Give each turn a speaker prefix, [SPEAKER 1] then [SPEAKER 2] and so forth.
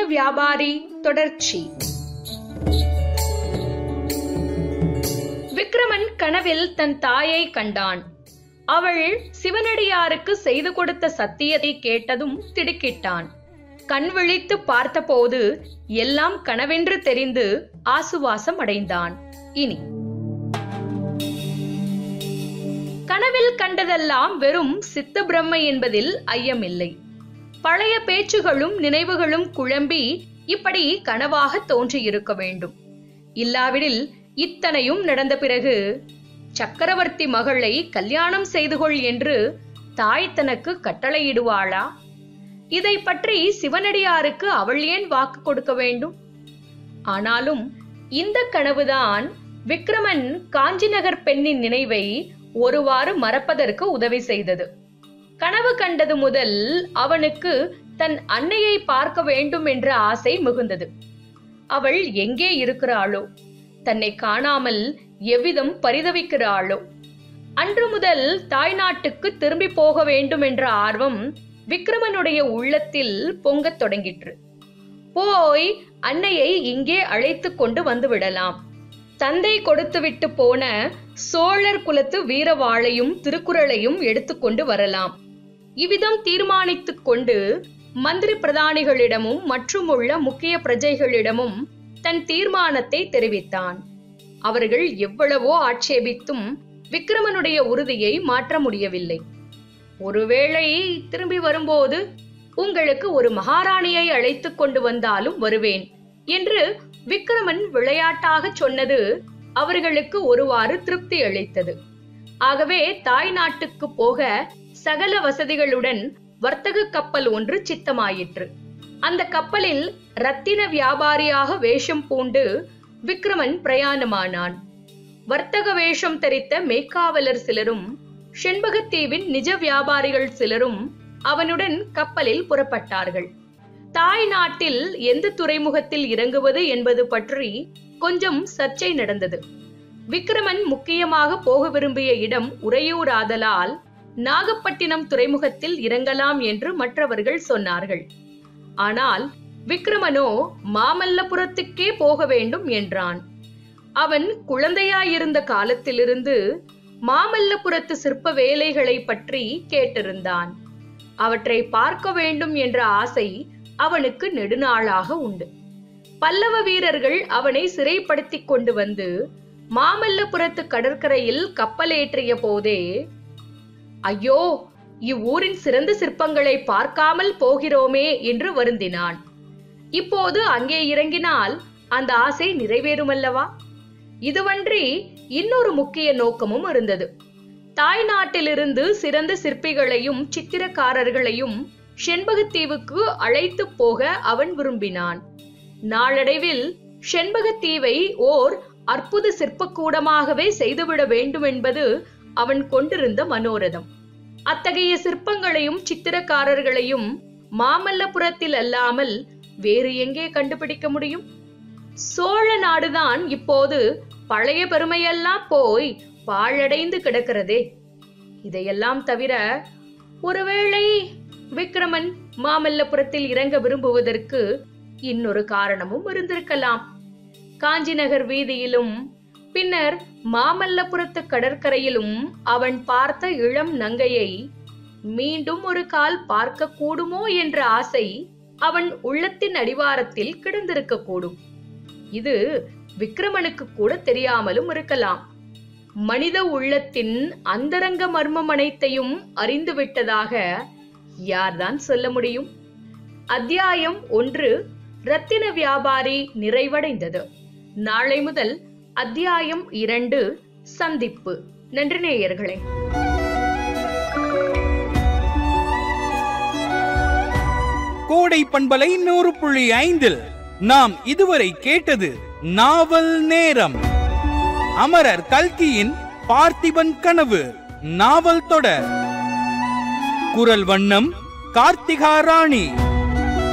[SPEAKER 1] வியாபாரி தொடர்ச்சி விக்ரமன் கனவில் தன் தாயை கண்டான் அவள் சிவனடியாருக்கு செய்து கொடுத்த சத்தியத்தை கேட்டதும் திடுக்கிட்டான் கண் விழித்து பார்த்தபோது எல்லாம் கனவென்று தெரிந்து ஆசுவாசம் அடைந்தான் இனி கனவில் கண்டதெல்லாம் வெறும் சித்த பிரம்மை என்பதில் ஐயமில்லை பழைய பேச்சுகளும் நினைவுகளும் குழம்பி இப்படி கனவாக தோன்றியிருக்க வேண்டும் இல்லாவிடில் இத்தனையும் நடந்த பிறகு சக்கரவர்த்தி மகளை கல்யாணம் செய்து கொள் என்று தாய் தனக்கு கட்டளையிடுவாளா இதை பற்றி சிவனடியாருக்கு அவள் ஏன் வாக்கு கொடுக்க வேண்டும் ஆனாலும் இந்த கனவுதான் விக்ரமன் காஞ்சி நகர் பெண்ணின் நினைவை ஒருவாறு மறப்பதற்கு உதவி செய்தது கனவு கண்டது முதல் அவனுக்கு தன் அன்னையை பார்க்க வேண்டும் என்ற ஆசை மிகுந்தது அவள் எங்கே இருக்கிறாளோ தன்னை காணாமல் எவ்விதம் பரிதவிக்கிறாளோ அன்று முதல் தாய்நாட்டுக்கு திரும்பி போக வேண்டும் என்ற ஆர்வம் விக்ரமனுடைய உள்ளத்தில் பொங்கத் தொடங்கிற்று போய் அன்னையை இங்கே அழைத்து கொண்டு வந்து விடலாம் தந்தை கொடுத்துவிட்டு போன சோழர் குலத்து வீரவாளையும் திருக்குறளையும் எடுத்துக்கொண்டு வரலாம் இவ்விதம் தீர்மானித்துக் கொண்டு மந்திரி பிரதானிகளிடமும் மற்றும் உள்ள முக்கிய பிரஜைகளிடமும் தன் தீர்மானத்தை தெரிவித்தான் அவர்கள் எவ்வளவோ ஆட்சேபித்தும் விக்ரமனுடைய உறுதியை மாற்ற முடியவில்லை ஒருவேளை திரும்பி வரும்போது உங்களுக்கு ஒரு மகாராணியை அழைத்துக் கொண்டு வந்தாலும் வருவேன் என்று விக்ரமன் விளையாட்டாக சொன்னது அவர்களுக்கு ஒருவாறு திருப்தி அளித்தது ஆகவே தாய் நாட்டுக்கு போக சகல வசதிகளுடன் வர்த்தக கப்பல் ஒன்று சித்தமாயிற்று அந்த கப்பலில் ரத்தின வியாபாரியாக வேஷம் பூண்டு விக்ரமன் பிரயாணமானான் வர்த்தக வேஷம் தரித்த மேற்காவலர் சிலரும் செண்பகத்தீவின் நிஜ வியாபாரிகள் சிலரும் அவனுடன் கப்பலில் புறப்பட்டார்கள் தாய் நாட்டில் எந்த துறைமுகத்தில் இறங்குவது என்பது பற்றி கொஞ்சம் சர்ச்சை நடந்தது விக்ரமன் முக்கியமாக போக விரும்பிய இடம் உறையூராதலால் நாகப்பட்டினம் துறைமுகத்தில் இறங்கலாம் என்று மற்றவர்கள் சொன்னார்கள் ஆனால் விக்ரமனோ மாமல்லபுரத்துக்கே போக வேண்டும் என்றான் அவன் குழந்தையாயிருந்த காலத்திலிருந்து மாமல்லபுரத்து சிற்ப வேலைகளை பற்றி கேட்டிருந்தான் அவற்றை பார்க்க வேண்டும் என்ற ஆசை அவனுக்கு நெடுநாளாக உண்டு பல்லவ வீரர்கள் அவனை சிறைப்படுத்திக் கொண்டு வந்து மாமல்லபுரத்து கடற்கரையில் கப்பலேற்றிய போதே ஐயோ இவ்வூரின் சிறந்த சிற்பங்களை பார்க்காமல் போகிறோமே என்று வருந்தினான் இப்போது அங்கே இறங்கினால் அந்த ஆசை நிறைவேறுமல்லவா இதுவன்றி இன்னொரு முக்கிய நோக்கமும் இருந்தது தாய் நாட்டிலிருந்து சிறந்த சிற்பிகளையும் சித்திரக்காரர்களையும் செண்பகத்தீவுக்கு அழைத்து போக அவன் விரும்பினான் நாளடைவில் செண்பகத்தீவை ஓர் அற்புத சிற்பக்கூடமாகவே செய்துவிட வேண்டும் என்பது அவன் கொண்டிருந்த மனோரதம் அத்தகைய சிற்பங்களையும் சித்திரக்காரர்களையும் மாமல்லபுரத்தில் அல்லாமல் வேறு எங்கே கண்டுபிடிக்க முடியும் சோழ நாடுதான் இப்போது பழைய பெருமையெல்லாம் போய் பாழடைந்து கிடக்கிறதே இதையெல்லாம் தவிர ஒருவேளை விக்ரமன் மாமல்லபுரத்தில் இறங்க விரும்புவதற்கு இன்னொரு காரணமும் இருந்திருக்கலாம் காஞ்சி நகர் வீதியிலும் பின்னர் மாமல்லபுரத்து கடற்கரையிலும் அவன் பார்த்த இளம் நங்கையை மீண்டும் ஒரு கால் பார்க்க கூடுமோ என்ற ஆசை அவன் உள்ளத்தின் அடிவாரத்தில் கிடந்திருக்க கூடும் இது விக்ரமனுக்கு கூட தெரியாமலும் இருக்கலாம் மனித உள்ளத்தின் அந்தரங்க மர்மம் அனைத்தையும் அறிந்து விட்டதாக யார்தான் சொல்ல முடியும் அத்தியாயம் ஒன்று ரத்தின வியாபாரி நிறைவடைந்தது நாளை முதல் அத்தியாயம் இரண்டு சந்திப்பு நன்றி நேயர்களே
[SPEAKER 2] கோடை பண்பலை நூறு புள்ளி ஐந்தில் நாம் இதுவரை கேட்டது நாவல் நேரம் அமரர் கல்கியின் பார்த்திபன் கனவு நாவல் தொடர் குரல் வண்ணம் கார்த்திகா ராணி